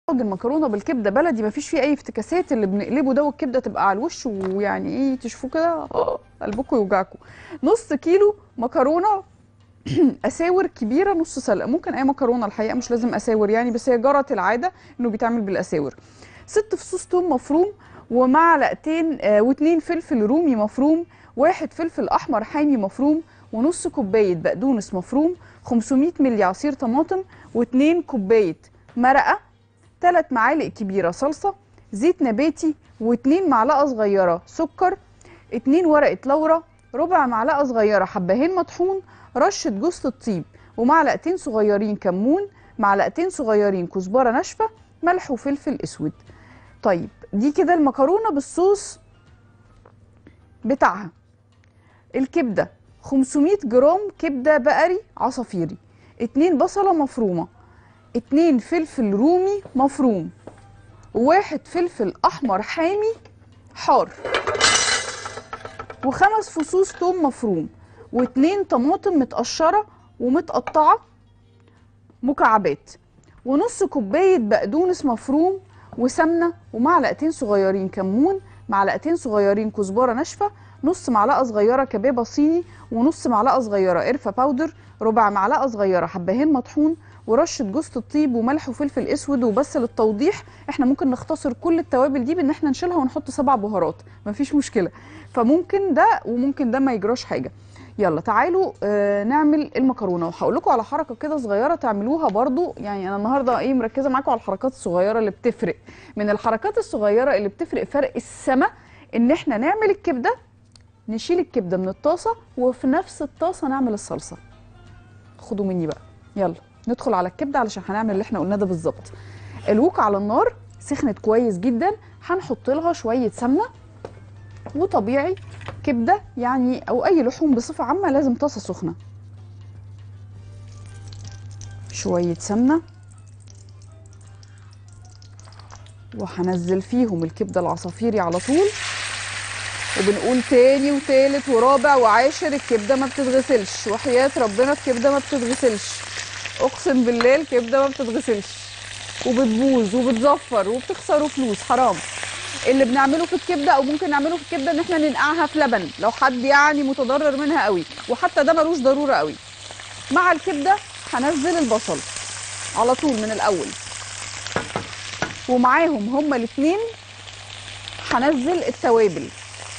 طاجن مكرونه بالكبده بلدي مفيش فيه اي افتكاسات اللي بنقلبه ده والكبده تبقى على الوش ويعني ايه تشوفوه كده آه، قلبكم يوجعكم نص كيلو مكرونه اساور كبيره نص سلقه ممكن اي مكرونه الحقيقه مش لازم اساور يعني بس هي جرت العاده انه بيتعمل بالاساور ست فصوص توم مفروم ومعلقتين آه واتنين فلفل رومي مفروم واحد فلفل احمر حامي مفروم ونص كوبايه بقدونس مفروم 500 مللي عصير طماطم واتنين كوبايه مرقه ثلاث معالق كبيره صلصه زيت نباتي واتنين معلقه صغيره سكر اتنين ورقه لورا ربع معلقه صغيره حبهان مطحون رشه جوز الطيب ومعلقتين صغيرين كمون معلقتين صغيرين كزبره ناشفه ملح وفلفل اسود طيب دي كده المكرونه بالصوص بتاعها الكبده 500 جرام كبده بقري عصافيري اتنين بصله مفرومه اتنين فلفل رومي مفروم وواحد فلفل احمر حامي حار وخمس فصوص توم مفروم واتنين طماطم متقشره ومتقطعه مكعبات ونص كوبايه بقدونس مفروم وسمنه ومعلقتين صغيرين كمون معلقتين صغيرين كزبره ناشفه نص معلقه صغيره كبابه صيني ونص معلقه صغيره قرفه باودر ربع معلقه صغيره حبهان مطحون ورشه جوز الطيب وملح وفلفل اسود وبس للتوضيح احنا ممكن نختصر كل التوابل دي بان احنا نشيلها ونحط سبع بهارات مفيش مشكله فممكن ده وممكن ده ما يجراش حاجه يلا تعالوا آه نعمل المكرونه وهقول لكم على حركه كده صغيره تعملوها برضو يعني انا النهارده ايه مركزه معاكم على الحركات الصغيره اللي بتفرق من الحركات الصغيره اللي بتفرق فرق السما ان احنا نعمل الكبده نشيل الكبده من الطاسه وفي نفس الطاسه نعمل الصلصه خدوا مني بقى يلا ندخل على الكبده علشان هنعمل اللي احنا قلناه ده بالظبط الوك على النار سخنت كويس جدا هنحط لها شويه سمنه وطبيعي كبده يعني او اي لحوم بصفه عامه لازم طاسه سخنه شويه سمنه وهنزل فيهم الكبده العصافيري على طول وبنقول تاني وتالت ورابع وعاشر الكبده ما بتتغسلش وحياه ربنا الكبده ما بتتغسلش اقسم بالله الكبده ما بتتغسلش وبتبوظ وبتزفر وبتخسروا فلوس حرام اللي بنعمله في الكبده او ممكن نعمله في الكبده ان احنا ننقعها في لبن لو حد يعني متضرر منها قوي وحتى ده ملوش ضروره قوي مع الكبده هنزل البصل على طول من الاول ومعاهم هما الاثنين هنزل التوابل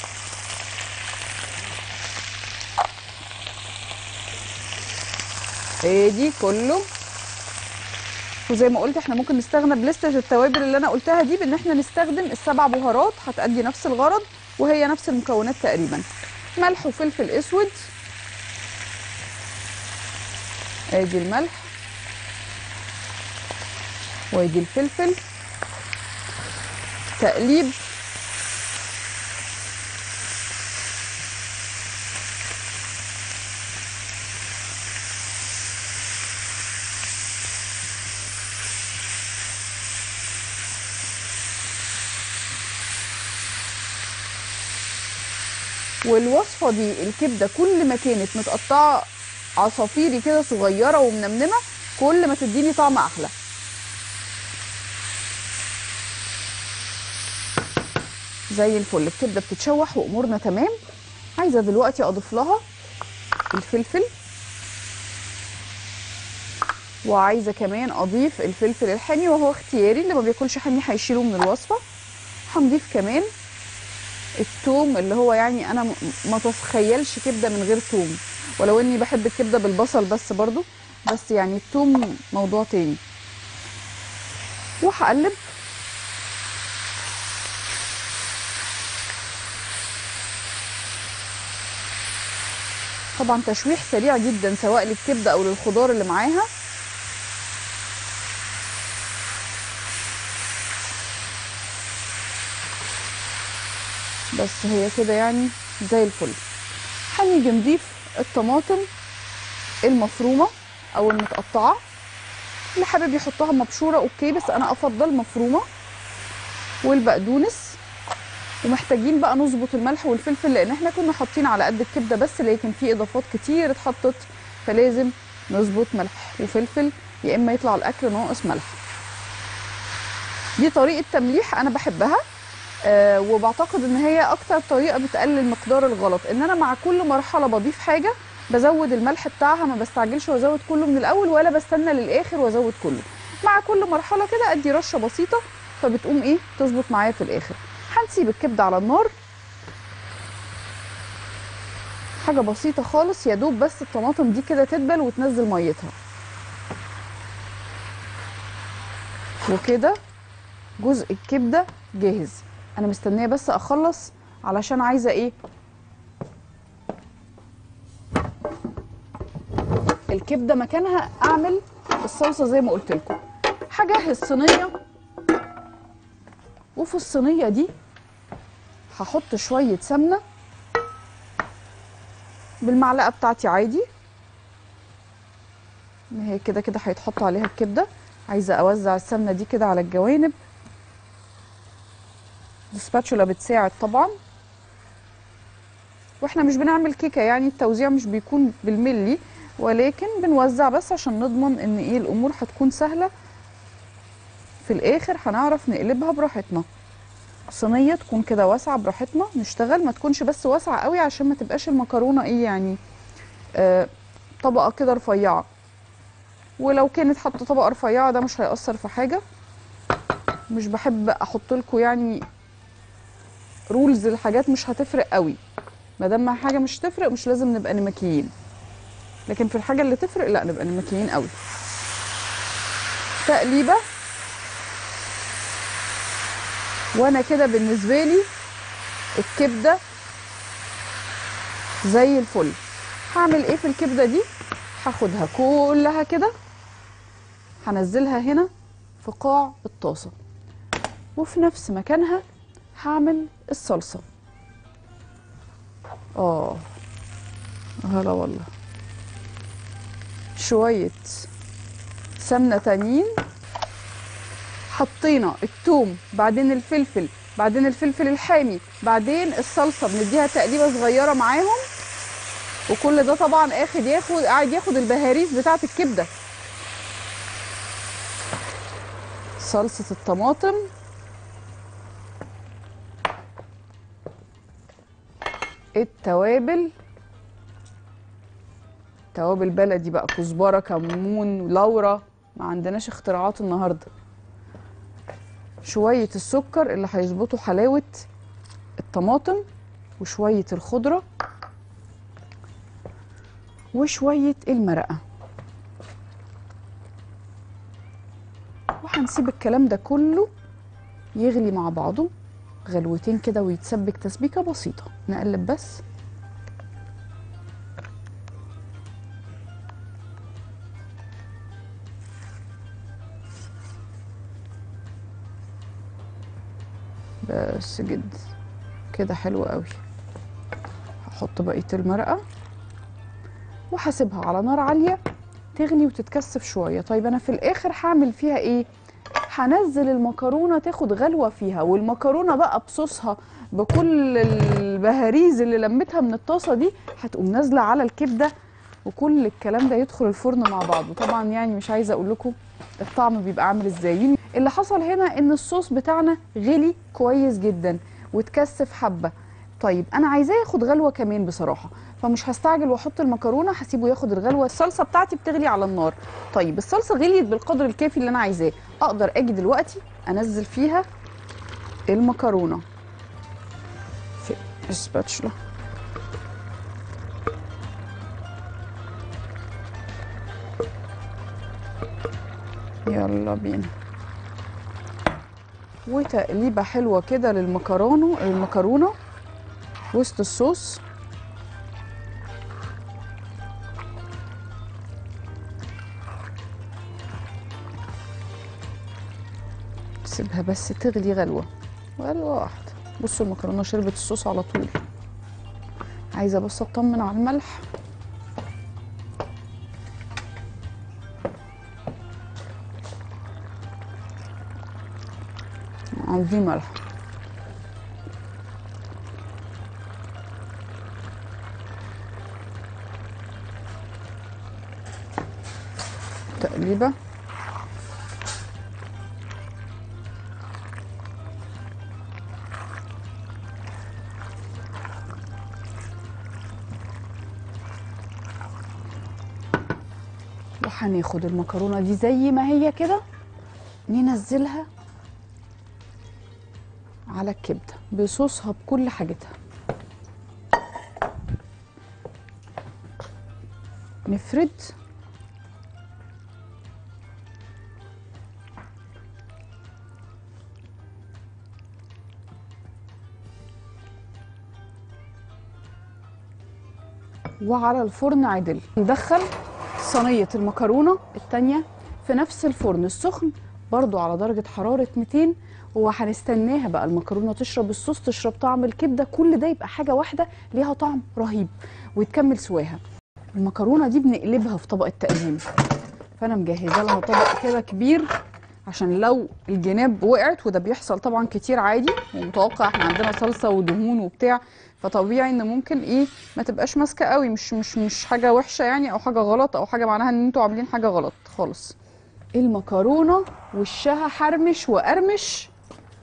ادي كله وزي ما قلت احنا ممكن نستغنى بلستة التوابل اللي انا قلتها دي بان احنا نستخدم السبع بهارات هتأدي نفس الغرض وهي نفس المكونات تقريبا ملح وفلفل اسود ادي الملح وادي الفلفل تقليب والوصفه دي الكبده كل ما كانت متقطعه عصافيري كده صغيره ومنمنمه كل ما تديني طعم احلى زي الفل الكبده بتتشوح وامورنا تمام عايزه دلوقتي اضيف لها الفلفل وعايزه كمان اضيف الفلفل الحامي وهو اختياري اللي ما بياكلش حامي هيشيله من الوصفه هنضيف كمان التوم اللي هو يعني انا م- ما تتخيلش كبده من غير توم ولو اني بحب الكبده بالبصل بس برضو بس يعني التوم موضوع تاني وهقلب طبعا تشويح سريع جدا سواء للكبده او للخضار اللي معاها بس هي كده يعني زي الفل هنيجي نضيف الطماطم المفرومه او المتقطعه اللي حابب يحطها مبشوره اوكي بس انا افضل مفرومه والبقدونس ومحتاجين بقى نظبط الملح والفلفل لان احنا كنا حاطين على قد الكبده بس لكن في اضافات كتير اتحطت فلازم نظبط ملح وفلفل يا اما يطلع الاكل ناقص ملح دي طريقه تمليح انا بحبها آه وبعتقد ان هي اكتر طريقه بتقلل مقدار الغلط ان انا مع كل مرحله بضيف حاجه بزود الملح بتاعها ما بستعجلش وازود كله من الاول ولا بستنى للاخر وازود كله مع كل مرحله كده ادي رشه بسيطه فبتقوم ايه تظبط معايا في الاخر هنسيب الكبده على النار حاجه بسيطه خالص يا دوب بس الطماطم دي كده تدبل وتنزل ميتها وكده جزء الكبده جاهز انا مستنيه بس اخلص علشان عايزه ايه الكبده مكانها اعمل الصلصه زي ما قلت لكم هجهز صينيه وفي الصينيه دي هحط شويه سمنه بالمعلقه بتاعتي عادي ان هي كده كده هيتحط عليها الكبده عايزه اوزع السمنه دي كده على الجوانب السباتشولا بتساعد طبعا واحنا مش بنعمل كيكه يعني التوزيع مش بيكون بالملي ولكن بنوزع بس عشان نضمن ان ايه الامور هتكون سهله في الاخر هنعرف نقلبها براحتنا صينيه تكون كده واسعه براحتنا نشتغل ما تكونش بس واسعه قوي عشان ما تبقاش المكرونه ايه يعني آه طبقه كده رفيعه ولو كانت حاطه طبقه رفيعه ده مش هيأثر في حاجه مش بحب احط لكم يعني رولز الحاجات مش هتفرق قوي ما دام حاجه مش تفرق مش لازم نبقى نمكيين لكن في الحاجه اللي تفرق لا نبقى نمكيين قوي تقليبه وانا كده بالنسبه لي الكبده زي الفل هعمل ايه في الكبده دي هاخدها كلها كده هنزلها هنا في قاع الطاسه وفي نفس مكانها هعمل الصلصه اه هلا والله شويه سمنه تانيين حطينا الثوم بعدين الفلفل بعدين الفلفل الحامي بعدين الصلصه بنديها تقليبه صغيره معاهم وكل ده طبعا اخد ياخد قاعد ياخد البهاريز بتاعه الكبده صلصه الطماطم التوابل توابل بلدي بقى كزبره كمون لورا ما عندناش اختراعات النهارده شويه السكر اللي هيظبطوا حلاوه الطماطم وشويه الخضره وشويه المرقه وهنسيب الكلام ده كله يغلي مع بعضه غلوتين كده ويتسبك تسبيكه بسيطه نقلب بس بس جد كده حلو قوي هحط بقيه المرقه وهسيبها على نار عاليه تغلي وتتكثف شويه طيب انا في الاخر هعمل فيها ايه هنزل المكرونه تاخد غلوه فيها والمكرونه بقى بصوصها بكل البهاريز اللي لمتها من الطاسه دي هتقوم نازله على الكبده وكل الكلام ده يدخل الفرن مع بعض وطبعا يعني مش عايزه اقول لكم الطعم بيبقى عامل ازاي اللي حصل هنا ان الصوص بتاعنا غلي كويس جدا وتكثف حبه طيب انا عايزاه ياخد غلوه كمان بصراحه فمش هستعجل واحط المكرونه هسيبه ياخد الغلوه الصلصه بتاعتي بتغلي على النار طيب الصلصه غليت بالقدر الكافي اللي انا عايزاه اقدر اجي دلوقتي انزل فيها المكرونه في السباتشولا يلا بينا وتقليبه حلوه كده للمكرونه المكرونه وسط الصوص سيبها بس تغلي غلوه غلوه واحده بصوا المكرونه شربت الصوص على طول عايزه بس اطمن على الملح عندي ملح تقليبه وهناخد المكرونه دي زي ما هي كده ننزلها على الكبده بصوصها بكل حاجتها نفرد وعلى الفرن عدل ندخل صينية المكرونة التانية في نفس الفرن السخن برضو على درجة حرارة 200 وهنستناها بقى المكرونة تشرب الصوص تشرب طعم الكبدة كل ده يبقى حاجة واحدة ليها طعم رهيب ويتكمل سواها المكرونة دي بنقلبها في طبق التقديم فأنا مجهزة لها طبق كده كبير عشان لو الجناب وقعت وده بيحصل طبعا كتير عادي ومتوقع احنا عندنا صلصه ودهون وبتاع فطبيعي ان ممكن ايه ما تبقاش ماسكه قوي مش مش مش حاجه وحشه يعني او حاجه غلط او حاجه معناها ان انتوا عاملين حاجه غلط خالص المكرونه وشها حرمش وقرمش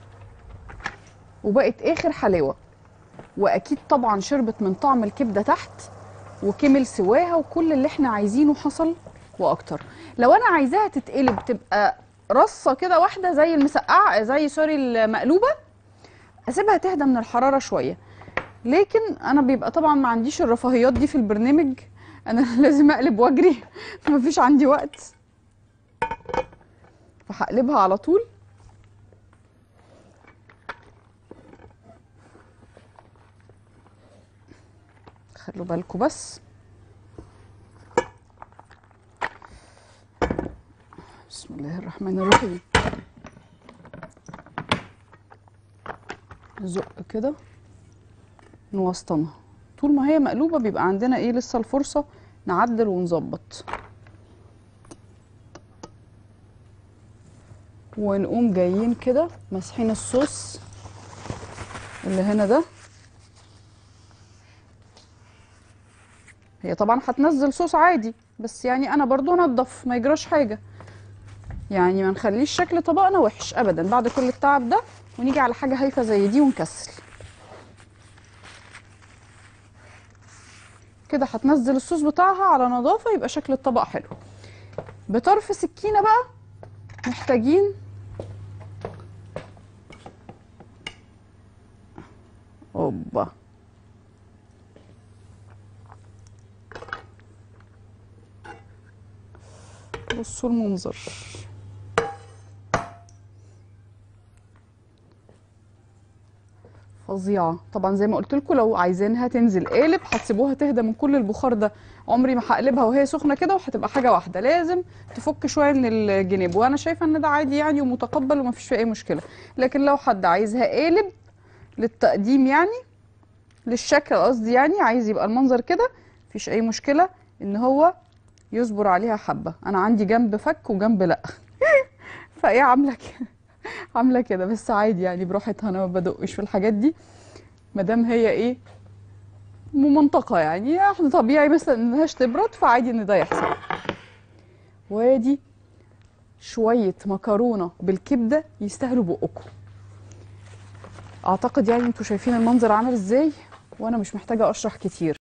وبقت اخر حلاوه واكيد طبعا شربت من طعم الكبده تحت وكمل سواها وكل اللي احنا عايزينه حصل واكتر لو انا عايزاها تتقلب تبقى رصه كده واحده زي المسقعه زي سوري المقلوبه اسيبها تهدى من الحراره شويه لكن انا بيبقى طبعا ما عنديش الرفاهيات دي في البرنامج انا لازم اقلب واجري مفيش عندي وقت فهقلبها على طول خلوا بالكم بس بسم الله الرحمن الرحيم نزق كده نوسطنها طول ما هي مقلوبة بيبقى عندنا ايه لسه الفرصة نعدل ونظبط ونقوم جايين كده ماسحين الصوص اللي هنا ده هي طبعا هتنزل صوص عادي بس يعني انا برضو انضف ما يجراش حاجه يعني ما نخليش شكل طبقنا وحش ابدا بعد كل التعب ده ونيجي على حاجه هايفه زي دي ونكسل كده هتنزل الصوص بتاعها على نظافه يبقى شكل الطبق حلو بطرف سكينه بقى محتاجين اوبا بصوا المنظر فظيعه طبعا زي ما قلت لكم لو عايزينها تنزل قالب هتسيبوها تهدى من كل البخار ده عمري ما هقلبها وهي سخنه كده وهتبقى حاجه واحده لازم تفك شويه من الجناب وانا شايفه ان ده عادي يعني ومتقبل ومفيش فيه اي مشكله لكن لو حد عايزها قالب للتقديم يعني للشكل قصدي يعني عايز يبقى المنظر كده مفيش اي مشكله ان هو يصبر عليها حبه انا عندي جنب فك وجنب لا فايه عامله كده عامله كده بس عادي يعني براحتها انا ما بدقش في الحاجات دي ما دام هي ايه ممنطقه يعني احنا طبيعي مثلا انهاش تبرد فعادي ان ده يحصل وادي شويه مكرونه بالكبده يستاهلوا بقكم اعتقد يعني انتوا شايفين المنظر عامل ازاي وانا مش محتاجه اشرح كتير